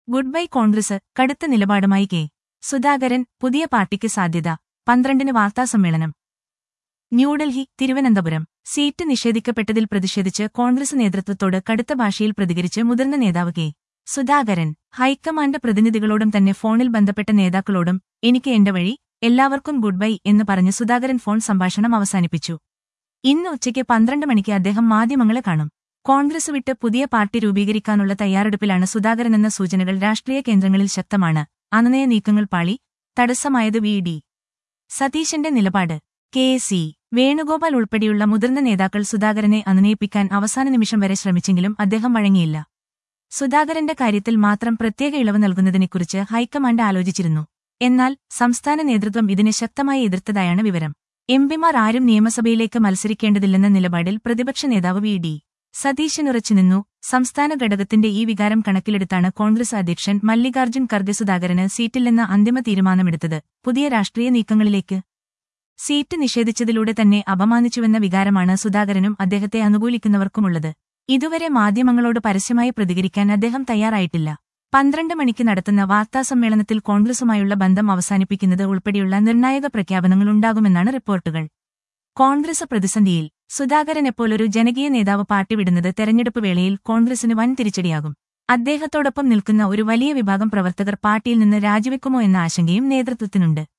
good bye Congress കടുത്ത നിലപാടുമായി K Sudhakaran പുതിയ പാർട്ടിക്ക് സാധ്യത പന്ത്രണ്ടിന് വാർത്താസമ്മേളനം ന്യൂഡൽഹി തിരുവനന്തപുരം സീറ്റ് നിഷേധിക്കപ്പെട്ടതിൽ പ്രതിഷേധിച്ച് കോൺഗ്രസ് നേതൃത്വത്തോട് കടുത്ത ഭാഷയിൽ പ്രതികരിച്ച് മുതിർന്ന നേതാവ് കെ സുധാകരൻ ഹൈക്കമാൻഡ് പ്രതിനിധികളോടും തന്നെ ഫോണിൽ ബന്ധപ്പെട്ട നേതാക്കളോടും എനിക്ക് എന്റെ വഴി എല്ലാവർക്കും ഗുഡ് ബൈ എന്ന് പറഞ്ഞ് സുധാകരൻ ഫോൺ സംഭാഷണം അവസാനിപ്പിച്ചു ഇന്ന് ഉച്ചയ്ക്ക് പന്ത്രണ്ട് മണിക്ക് അദ്ദേഹം മാധ്യമങ്ങളെ കാണും കോൺഗ്രസ് വിട്ട് പുതിയ പാർട്ടി രൂപീകരിക്കാനുള്ള തയ്യാറെടുപ്പിലാണ് സുധാകരനെന്ന സൂചനകൾ രാഷ്ട്രീയ കേന്ദ്രങ്ങളിൽ ശക്തമാണ് അനനയ നീക്കങ്ങൾ പാളി തടസ്സമായത് വി ഡി സതീശന്റെ നിലപാട് കെ സി വേണുഗോപാൽ ഉൾപ്പെടെയുള്ള മുതിർന്ന നേതാക്കൾ സുധാകരനെ അനുനയിപ്പിക്കാൻ അവസാന നിമിഷം വരെ ശ്രമിച്ചെങ്കിലും അദ്ദേഹം വഴങ്ങിയില്ല സുധാകരന്റെ കാര്യത്തിൽ മാത്രം പ്രത്യേക ഇളവ് നൽകുന്നതിനെക്കുറിച്ച് ഹൈക്കമാൻഡ് ആലോചിച്ചിരുന്നു എന്നാൽ സംസ്ഥാന നേതൃത്വം ഇതിനെ ശക്തമായി എതിർത്തതായാണ് വിവരം എംപിമാർ ആരും നിയമസഭയിലേക്ക് മത്സരിക്കേണ്ടതില്ലെന്ന നിലപാടിൽ പ്രതിപക്ഷ നേതാവ് വി ഡി സതീശനുറച്ചുനിന്നു സംസ്ഥാന ഘടകത്തിന്റെ ഈ വികാരം കണക്കിലെടുത്താണ് കോൺഗ്രസ് അധ്യക്ഷൻ മല്ലികാർജ്ജുൻ ഖർഗെ സുധാകരന് സീറ്റില്ലെന്ന അന്തിമ തീരുമാനമെടുത്തത് പുതിയ രാഷ്ട്രീയ നീക്കങ്ങളിലേക്ക് സീറ്റ് നിഷേധിച്ചതിലൂടെ തന്നെ അപമാനിച്ചുവെന്ന വികാരമാണ് സുധാകരനും അദ്ദേഹത്തെ അനുകൂലിക്കുന്നവർക്കുമുള്ളത് ഇതുവരെ മാധ്യമങ്ങളോട് പരസ്യമായി പ്രതികരിക്കാൻ അദ്ദേഹം തയ്യാറായിട്ടില്ല പന്ത്രണ്ട് മണിക്ക് നടത്തുന്ന വാർത്താസമ്മേളനത്തിൽ കോൺഗ്രസുമായുള്ള ബന്ധം അവസാനിപ്പിക്കുന്നത് ഉൾപ്പെടെയുള്ള നിർണായക പ്രഖ്യാപനങ്ങളുണ്ടാകുമെന്നാണ് റിപ്പോർട്ടുകൾ കോൺഗ്രസ് പ്രതിസന്ധിയിൽ സുധാകരനെപ്പോലൊരു ജനകീയ നേതാവ് പാർട്ടി വിടുന്നത് തെരഞ്ഞെടുപ്പ് വേളയിൽ കോൺഗ്രസിന് വൻ തിരിച്ചടിയാകും അദ്ദേഹത്തോടൊപ്പം നിൽക്കുന്ന ഒരു വലിയ വിഭാഗം പ്രവർത്തകർ പാർട്ടിയിൽ നിന്ന് രാജിവെക്കുമോ എന്ന ആശങ്കയും നേതൃത്വത്തിനുണ്ട്